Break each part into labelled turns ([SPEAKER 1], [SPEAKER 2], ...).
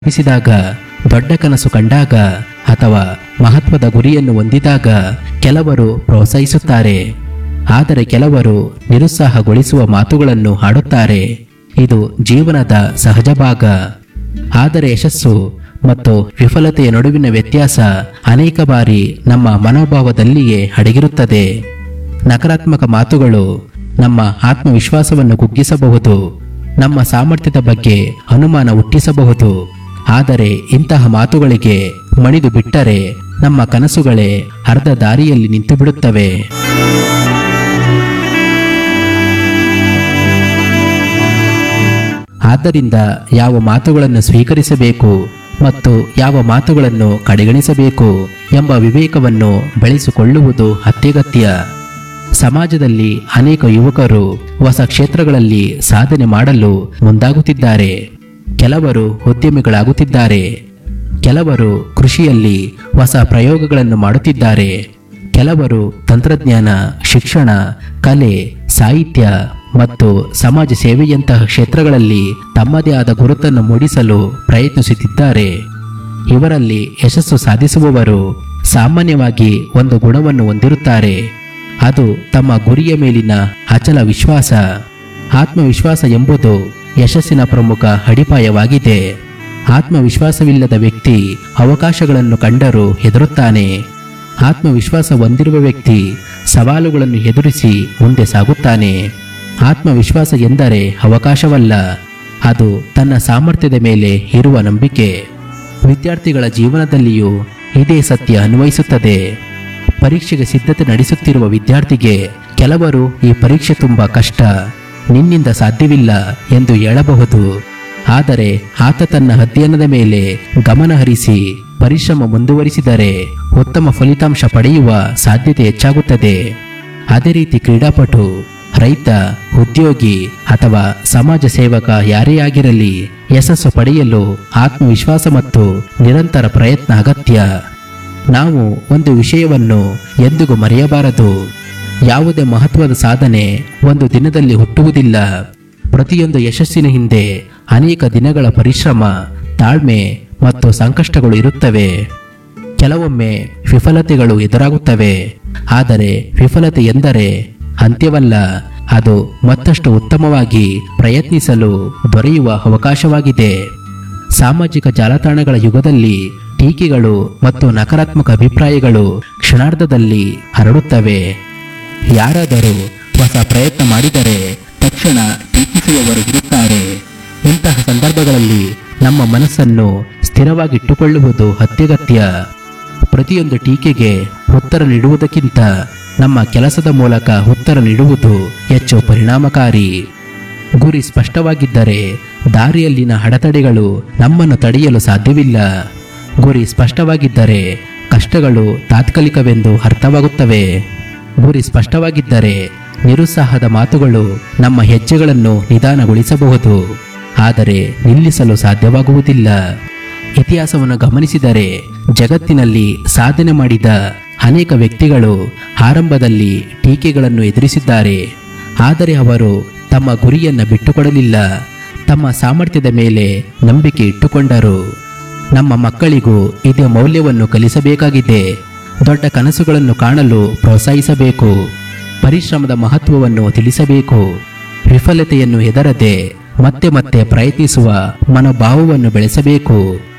[SPEAKER 1] ಪ್ರಾರಂಭಿಸಿದಾಗ ದೊಡ್ಡ ಕನಸು ಕಂಡಾಗ ಅಥವಾ ಮಹತ್ವದ ಗುರಿಯನ್ನು ಹೊಂದಿದಾಗ ಕೆಲವರು ಪ್ರೋತ್ಸಾಹಿಸುತ್ತಾರೆ ಆದರೆ ಕೆಲವರು ನಿರುತ್ಸಾಹಗೊಳಿಸುವ ಮಾತುಗಳನ್ನು ಆಡುತ್ತಾರೆ ಇದು ಜೀವನದ ಸಹಜ ಭಾಗ ಆದರೆ ಯಶಸ್ಸು ಮತ್ತು ವಿಫಲತೆಯ ನಡುವಿನ ವ್ಯತ್ಯಾಸ ಅನೇಕ ಬಾರಿ ನಮ್ಮ ಮನೋಭಾವದಲ್ಲಿಯೇ ಅಡಗಿರುತ್ತದೆ ನಕಾರಾತ್ಮಕ ಮಾತುಗಳು ನಮ್ಮ ಆತ್ಮವಿಶ್ವಾಸವನ್ನು ಕುಗ್ಗಿಸಬಹುದು ನಮ್ಮ ಸಾಮರ್ಥ್ಯದ ಬಗ್ಗೆ ಅನುಮಾನ ಹುಟ್ಟಿಸಬಹುದು ಆದರೆ ಇಂತಹ ಮಾತುಗಳಿಗೆ ಮಣಿದು ಬಿಟ್ಟರೆ ನಮ್ಮ ಕನಸುಗಳೇ ಅರ್ಧ ದಾರಿಯಲ್ಲಿ ನಿಂತು ಬಿಡುತ್ತವೆ ಆದ್ದರಿಂದ ಯಾವ ಮಾತುಗಳನ್ನು ಸ್ವೀಕರಿಸಬೇಕು ಮತ್ತು ಯಾವ ಮಾತುಗಳನ್ನು ಕಡೆಗಣಿಸಬೇಕು ಎಂಬ ವಿವೇಕವನ್ನು ಬೆಳೆಸಿಕೊಳ್ಳುವುದು ಅತ್ಯಗತ್ಯ ಸಮಾಜದಲ್ಲಿ ಅನೇಕ ಯುವಕರು ಹೊಸ ಕ್ಷೇತ್ರಗಳಲ್ಲಿ ಸಾಧನೆ ಮಾಡಲು ಮುಂದಾಗುತ್ತಿದ್ದಾರೆ ಕೆಲವರು ಉದ್ಯಮಿಗಳಾಗುತ್ತಿದ್ದಾರೆ ಕೆಲವರು ಕೃಷಿಯಲ್ಲಿ ಹೊಸ ಪ್ರಯೋಗಗಳನ್ನು ಮಾಡುತ್ತಿದ್ದಾರೆ ಕೆಲವರು ತಂತ್ರಜ್ಞಾನ ಶಿಕ್ಷಣ ಕಲೆ ಸಾಹಿತ್ಯ ಮತ್ತು ಸಮಾಜ ಸೇವೆಯಂತಹ ಕ್ಷೇತ್ರಗಳಲ್ಲಿ ತಮ್ಮದೇ ಆದ ಗುರುತನ್ನು ಮೂಡಿಸಲು ಪ್ರಯತ್ನಿಸುತ್ತಿದ್ದಾರೆ ಇವರಲ್ಲಿ ಯಶಸ್ಸು ಸಾಧಿಸುವವರು ಸಾಮಾನ್ಯವಾಗಿ ಒಂದು ಗುಣವನ್ನು ಹೊಂದಿರುತ್ತಾರೆ ಅದು ತಮ್ಮ ಗುರಿಯ ಮೇಲಿನ ಅಚಲ ವಿಶ್ವಾಸ ಆತ್ಮವಿಶ್ವಾಸ ಎಂಬುದು ಯಶಸ್ಸಿನ ಪ್ರಮುಖ ಅಡಿಪಾಯವಾಗಿದೆ ಆತ್ಮವಿಶ್ವಾಸವಿಲ್ಲದ ವ್ಯಕ್ತಿ ಅವಕಾಶಗಳನ್ನು ಕಂಡರೂ ಹೆದರುತ್ತಾನೆ ಆತ್ಮವಿಶ್ವಾಸ ಹೊಂದಿರುವ ವ್ಯಕ್ತಿ ಸವಾಲುಗಳನ್ನು ಎದುರಿಸಿ ಮುಂದೆ ಸಾಗುತ್ತಾನೆ ಆತ್ಮವಿಶ್ವಾಸ ಎಂದರೆ ಅವಕಾಶವಲ್ಲ ಅದು ತನ್ನ ಸಾಮರ್ಥ್ಯದ ಮೇಲೆ ಇರುವ ನಂಬಿಕೆ ವಿದ್ಯಾರ್ಥಿಗಳ ಜೀವನದಲ್ಲಿಯೂ ಇದೇ ಸತ್ಯ ಅನ್ವಯಿಸುತ್ತದೆ ಪರೀಕ್ಷೆಗೆ ಸಿದ್ಧತೆ ನಡೆಸುತ್ತಿರುವ ವಿದ್ಯಾರ್ಥಿಗೆ ಕೆಲವರು ಈ ಪರೀಕ್ಷೆ ತುಂಬ ಕಷ್ಟ ನಿನ್ನಿಂದ ಸಾಧ್ಯವಿಲ್ಲ ಎಂದು ಹೇಳಬಹುದು ಆದರೆ ಆತ ತನ್ನ ಅಧ್ಯಯನದ ಮೇಲೆ ಗಮನ ಹರಿಸಿ ಪರಿಶ್ರಮ ಮುಂದುವರಿಸಿದರೆ ಉತ್ತಮ ಫಲಿತಾಂಶ ಪಡೆಯುವ ಸಾಧ್ಯತೆ ಹೆಚ್ಚಾಗುತ್ತದೆ ಅದೇ ರೀತಿ ಕ್ರೀಡಾಪಟು ರೈತ ಉದ್ಯೋಗಿ ಅಥವಾ ಸಮಾಜ ಸೇವಕ ಯಾರೇ ಆಗಿರಲಿ ಯಶಸ್ಸು ಪಡೆಯಲು ಆತ್ಮವಿಶ್ವಾಸ ಮತ್ತು ನಿರಂತರ ಪ್ರಯತ್ನ ಅಗತ್ಯ ನಾವು ಒಂದು ವಿಷಯವನ್ನು ಎಂದಿಗೂ ಮರೆಯಬಾರದು ಯಾವುದೇ ಮಹತ್ವದ ಸಾಧನೆ ಒಂದು ದಿನದಲ್ಲಿ ಹುಟ್ಟುವುದಿಲ್ಲ ಪ್ರತಿಯೊಂದು ಯಶಸ್ಸಿನ ಹಿಂದೆ ಅನೇಕ ದಿನಗಳ ಪರಿಶ್ರಮ ತಾಳ್ಮೆ ಮತ್ತು ಸಂಕಷ್ಟಗಳು ಇರುತ್ತವೆ ಕೆಲವೊಮ್ಮೆ ವಿಫಲತೆಗಳು ಎದುರಾಗುತ್ತವೆ ಆದರೆ ವಿಫಲತೆ ಎಂದರೆ ಅಂತ್ಯವಲ್ಲ ಅದು ಮತ್ತಷ್ಟು ಉತ್ತಮವಾಗಿ ಪ್ರಯತ್ನಿಸಲು ದೊರೆಯುವ ಅವಕಾಶವಾಗಿದೆ ಸಾಮಾಜಿಕ ಜಾಲತಾಣಗಳ ಯುಗದಲ್ಲಿ ಟೀಕೆಗಳು ಮತ್ತು ನಕಾರಾತ್ಮಕ ಅಭಿಪ್ರಾಯಗಳು ಕ್ಷಣಾರ್ಧದಲ್ಲಿ ಹರಡುತ್ತವೆ ಯಾರಾದರೂ ಹೊಸ ಪ್ರಯತ್ನ ಮಾಡಿದರೆ ತಕ್ಷಣ ಟೀಕಿಸುವವರು ಇರುತ್ತಾರೆ ಇಂತಹ ಸಂದರ್ಭಗಳಲ್ಲಿ ನಮ್ಮ ಮನಸ್ಸನ್ನು ಸ್ಥಿರವಾಗಿಟ್ಟುಕೊಳ್ಳುವುದು ಅತ್ಯಗತ್ಯ ಪ್ರತಿಯೊಂದು ಟೀಕೆಗೆ ಉತ್ತರ ನೀಡುವುದಕ್ಕಿಂತ ನಮ್ಮ ಕೆಲಸದ ಮೂಲಕ ಉತ್ತರ ನೀಡುವುದು ಹೆಚ್ಚು ಪರಿಣಾಮಕಾರಿ ಗುರಿ ಸ್ಪಷ್ಟವಾಗಿದ್ದರೆ ದಾರಿಯಲ್ಲಿನ ಅಡೆತಡೆಗಳು ನಮ್ಮನ್ನು ತಡೆಯಲು ಸಾಧ್ಯವಿಲ್ಲ ಗುರಿ ಸ್ಪಷ್ಟವಾಗಿದ್ದರೆ ಕಷ್ಟಗಳು ತಾತ್ಕಾಲಿಕವೆಂದು ಅರ್ಥವಾಗುತ್ತವೆ ಗುರಿ ಸ್ಪಷ್ಟವಾಗಿದ್ದರೆ ನಿರುತ್ಸಾಹದ ಮಾತುಗಳು ನಮ್ಮ ಹೆಜ್ಜೆಗಳನ್ನು ನಿಧಾನಗೊಳಿಸಬಹುದು ಆದರೆ ನಿಲ್ಲಿಸಲು ಸಾಧ್ಯವಾಗುವುದಿಲ್ಲ ಇತಿಹಾಸವನ್ನು ಗಮನಿಸಿದರೆ ಜಗತ್ತಿನಲ್ಲಿ ಸಾಧನೆ ಮಾಡಿದ ಅನೇಕ ವ್ಯಕ್ತಿಗಳು ಆರಂಭದಲ್ಲಿ ಟೀಕೆಗಳನ್ನು ಎದುರಿಸಿದ್ದಾರೆ ಆದರೆ ಅವರು ತಮ್ಮ ಗುರಿಯನ್ನು ಬಿಟ್ಟುಕೊಡಲಿಲ್ಲ ತಮ್ಮ ಸಾಮರ್ಥ್ಯದ ಮೇಲೆ ನಂಬಿಕೆ ಇಟ್ಟುಕೊಂಡರು ನಮ್ಮ ಮಕ್ಕಳಿಗೂ ಇದೇ ಮೌಲ್ಯವನ್ನು ಕಲಿಸಬೇಕಾಗಿದೆ ದೊಡ್ಡ ಕನಸುಗಳನ್ನು ಕಾಣಲು ಪ್ರೋತ್ಸಾಹಿಸಬೇಕು ಪರಿಶ್ರಮದ ಮಹತ್ವವನ್ನು ತಿಳಿಸಬೇಕು ವಿಫಲತೆಯನ್ನು ಹೆದರದೆ ಮತ್ತೆ ಮತ್ತೆ ಪ್ರಯತ್ನಿಸುವ ಮನೋಭಾವವನ್ನು ಬೆಳೆಸಬೇಕು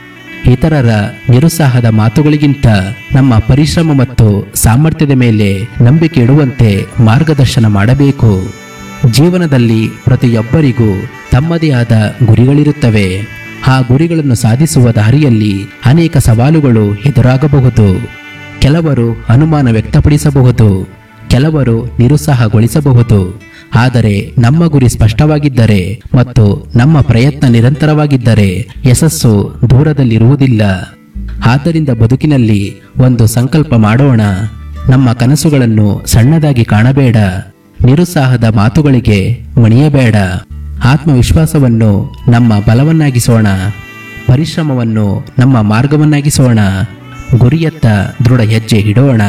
[SPEAKER 1] ಇತರರ ನಿರುತ್ಸಾಹದ ಮಾತುಗಳಿಗಿಂತ ನಮ್ಮ ಪರಿಶ್ರಮ ಮತ್ತು ಸಾಮರ್ಥ್ಯದ ಮೇಲೆ ನಂಬಿಕೆ ಇಡುವಂತೆ ಮಾರ್ಗದರ್ಶನ ಮಾಡಬೇಕು ಜೀವನದಲ್ಲಿ ಪ್ರತಿಯೊಬ್ಬರಿಗೂ ತಮ್ಮದೇ ಆದ ಗುರಿಗಳಿರುತ್ತವೆ ಆ ಗುರಿಗಳನ್ನು ಸಾಧಿಸುವ ದಾರಿಯಲ್ಲಿ ಅನೇಕ ಸವಾಲುಗಳು ಎದುರಾಗಬಹುದು ಕೆಲವರು ಅನುಮಾನ ವ್ಯಕ್ತಪಡಿಸಬಹುದು ಕೆಲವರು ನಿರುತ್ಸಾಹಗೊಳಿಸಬಹುದು ಆದರೆ ನಮ್ಮ ಗುರಿ ಸ್ಪಷ್ಟವಾಗಿದ್ದರೆ ಮತ್ತು ನಮ್ಮ ಪ್ರಯತ್ನ ನಿರಂತರವಾಗಿದ್ದರೆ ಯಶಸ್ಸು ದೂರದಲ್ಲಿರುವುದಿಲ್ಲ ಆದ್ದರಿಂದ ಬದುಕಿನಲ್ಲಿ ಒಂದು ಸಂಕಲ್ಪ ಮಾಡೋಣ ನಮ್ಮ ಕನಸುಗಳನ್ನು ಸಣ್ಣದಾಗಿ ಕಾಣಬೇಡ ನಿರುತ್ಸಾಹದ ಮಾತುಗಳಿಗೆ ಮಣಿಯಬೇಡ ಆತ್ಮವಿಶ್ವಾಸವನ್ನು ನಮ್ಮ ಬಲವನ್ನಾಗಿಸೋಣ ಪರಿಶ್ರಮವನ್ನು ನಮ್ಮ ಮಾರ್ಗವನ್ನಾಗಿಸೋಣ ಗುರಿಯತ್ತ ದೃಢ ಹೆಜ್ಜೆ ಇಡೋಣ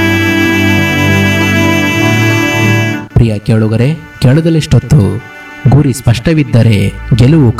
[SPEAKER 1] ಪ್ರಿಯ ಕೇಳುಗರೆ ಕೇಳದಲ್ಲಿಷ್ಟೊತ್ತು ಗುರಿ ಸ್ಪಷ್ಟವಿದ್ದರೆ ಗೆಲುವು